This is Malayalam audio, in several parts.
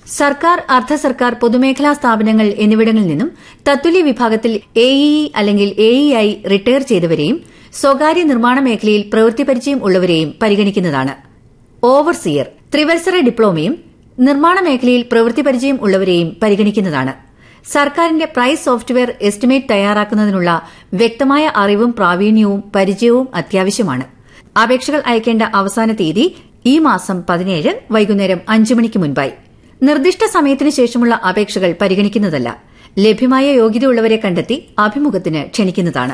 സർക്കാർ അർദ്ധ സർക്കാർ പൊതുമേഖലാ സ്ഥാപനങ്ങൾ എന്നിവിടങ്ങളിൽ നിന്നും തത്തുല്യ വിഭാഗത്തിൽ എഇഇ അല്ലെങ്കിൽ എഇഐ റിട്ടയർ ചെയ്തവരെയും സ്വകാര്യ നിർമ്മാണ മേഖലയിൽ പ്രവൃത്തി പരിചയം ഉള്ളവരെയും പരിഗണിക്കുന്നതാണ് ഓവർസിയർ ത്രിവത്സര ഡിപ്ലോമയും നിർമ്മാണ മേഖലയിൽ പ്രവൃത്തി പരിചയം ഉള്ളവരെയും പരിഗണിക്കുന്നതാണ് സർക്കാരിന്റെ പ്രൈസ് സോഫ്റ്റ്വെയർ എസ്റ്റിമേറ്റ് തയ്യാറാക്കുന്നതിനുള്ള വ്യക്തമായ അറിവും പ്രാവീണ്യവും പരിചയവും അത്യാവശ്യമാണ് അപേക്ഷകൾ അയക്കേണ്ട അവസാന തീയതി ഈ മാസം പതിനേഴ് വൈകുന്നേരം അഞ്ച് മണിക്ക് മുൻപായി നിർദ്ദിഷ്ട സമയത്തിന് ശേഷമുള്ള അപേക്ഷകൾ പരിഗണിക്കുന്നതല്ല ലഭ്യമായ യോഗ്യതയുള്ളവരെ കണ്ടെത്തി അഭിമുഖത്തിന് ക്ഷണിക്കുന്നതാണ്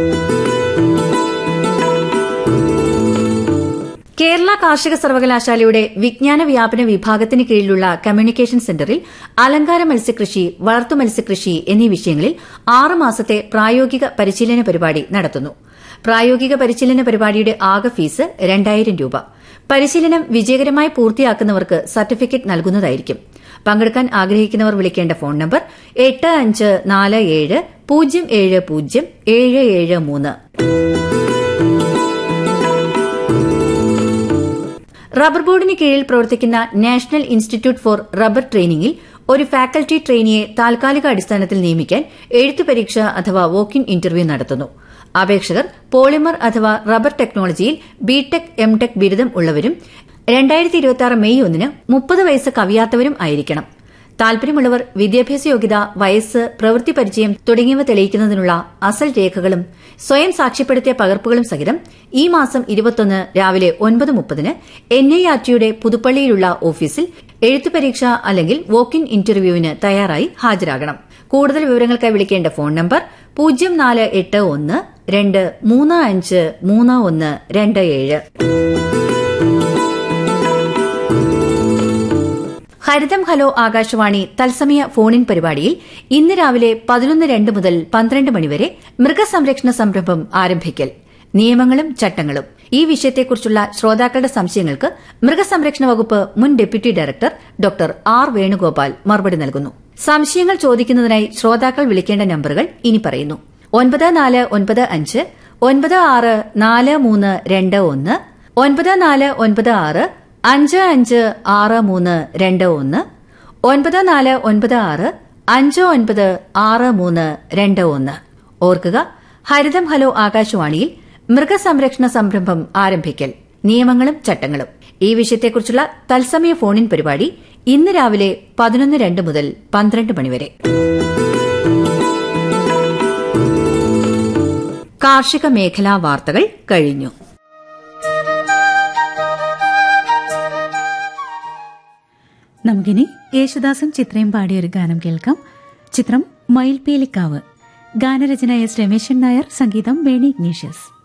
കേരള കാർഷിക സർവകലാശാലയുടെ വിജ്ഞാന വ്യാപന വിഭാഗത്തിന് കീഴിലുള്ള കമ്മ്യൂണിക്കേഷൻ സെന്ററിൽ അലങ്കാര മത്സ്യകൃഷി വളർത്തു മത്സ്യകൃഷി എന്നീ വിഷയങ്ങളിൽ ആറ് മാസത്തെ പ്രായോഗിക പരിശീലന പരിപാടി നടത്തുന്നു പ്രായോഗിക പരിശീലന പരിപാടിയുടെ ആകെ ഫീസ് രണ്ടായിരം രൂപ പരിശീലനം വിജയകരമായി പൂർത്തിയാക്കുന്നവർക്ക് സർട്ടിഫിക്കറ്റ് നൽകുന്നതായിരിക്കും പങ്കെടുക്കാൻ ആഗ്രഹിക്കുന്നവർ വിളിക്കേണ്ട ഫോൺ നമ്പർ എട്ട് അഞ്ച് നാല് ഏഴ് പൂജ്യം ഏഴ് പൂജ്യം ഏഴ് ഏഴ് മൂന്ന് റബ്ബർ ബോർഡിന് കീഴിൽ പ്രവർത്തിക്കുന്ന നാഷണൽ ഇൻസ്റ്റിറ്റ്യൂട്ട് ഫോർ റബ്ബർ ട്രെയിനിംഗിൽ ഒരു ഫാക്കൽറ്റി ട്രെയിനിയെ താൽക്കാലിക അടിസ്ഥാനത്തിൽ നിയമിക്കാൻ എഴുത്തു പരീക്ഷ അഥവാ വോക്ക് ഇൻ ഇന്റർവ്യൂ നടത്തുന്നു അപേക്ഷകർ പോളിമർ അഥവാ റബ്ബർ ടെക്നോളജിയിൽ ബിടെക് എംടെക് ബിരുദം ഉള്ളവരും രണ്ടായിരത്തി ഇരുപത്തിയാറ് മെയ് ഒന്നിന് മുപ്പത് വയസ്സ് കവിയാത്തവരും ആയിരിക്കണം താൽപര്യമുള്ളവർ വിദ്യാഭ്യാസ യോഗ്യത വയസ്സ് പ്രവൃത്തി പരിചയം തുടങ്ങിയവ തെളിയിക്കുന്നതിനുള്ള അസൽ രേഖകളും സ്വയം സാക്ഷ്യപ്പെടുത്തിയ പകർപ്പുകളും സഹിതം ഈ മാസം ഇരുപത്തൊന്ന് രാവിലെ ഒൻപത് മുപ്പതിന് എൻ ഐ ആർ ടിയുടെ പുതുപ്പള്ളിയിലുള്ള ഓഫീസിൽ എഴുത്തു പരീക്ഷ അല്ലെങ്കിൽ വോക്ക് ഇൻ ഇന്റർവ്യൂവിന് തയ്യാറായി ഹാജരാകണം കൂടുതൽ വിവരങ്ങൾക്കായി വിളിക്കേണ്ട ഫോൺ നമ്പർ പൂജ്യം നാല് എട്ട് ഒന്ന് രണ്ട് മൂന്ന് അഞ്ച് മൂന്ന് ഒന്ന് രണ്ട് ഏഴ് ഹരിതം ഹലോ ആകാശവാണി തത്സമയ ഫോണിൻ പരിപാടിയിൽ ഇന്ന് രാവിലെ പതിനൊന്ന് രണ്ട് മുതൽ പന്ത്രണ്ട് മണിവരെ മൃഗസംരക്ഷണ സംരംഭം ആരംഭിക്കൽ നിയമങ്ങളും ചട്ടങ്ങളും ഈ വിഷയത്തെക്കുറിച്ചുള്ള ശ്രോതാക്കളുടെ സംശയങ്ങൾക്ക് മൃഗസംരക്ഷണ വകുപ്പ് മുൻ deputy director doctor R Venugopal മറുപടി നൽകുന്നു സംശയങ്ങൾ ചോദിക്കുന്നതിനായി ശ്രോതാക്കൾ വിളിക്കേണ്ട നമ്പറുകൾ ഇനി പറയുന്നു ഒൻപത് നാല് ഒൻപത് അഞ്ച് ഒൻപത് ആറ് നാല് മൂന്ന് രണ്ട് ഒന്ന് ഒൻപത് നാല് ഒൻപത് ആറ് അഞ്ച് അഞ്ച് ആറ് മൂന്ന് രണ്ട് ഒന്ന് ഒൻപത് നാല് ഒൻപത് ആറ് അഞ്ച് ഒൻപത് ആറ് മൂന്ന് രണ്ട് ഒന്ന് ഓർക്കുക ഹരിതം ഹലോ ആകാശവാണിയിൽ മൃഗസംരക്ഷണ സംരംഭം ആരംഭിക്കൽ നിയമങ്ങളും ചട്ടങ്ങളും ഈ വിഷയത്തെക്കുറിച്ചുള്ള തത്സമയ ഫോണിൻ പരിപാടി ഇന്ന് രാവിലെ പതിനൊന്ന് രണ്ട് മുതൽ പന്ത്രണ്ട് മണിവരെ കാർഷിക മേഖലാ വാർത്തകൾ കഴിഞ്ഞു നമുക്കിനി യേശുദാസും ചിത്രയും പാടിയ ഒരു ഗാനം കേൾക്കാം ചിത്രം മയിൽപീലിക്കാവ് ഗാനരചന എസ് രമേശൻ നായർ സംഗീതം വേണി ഇഗ്നീഷ്യസ്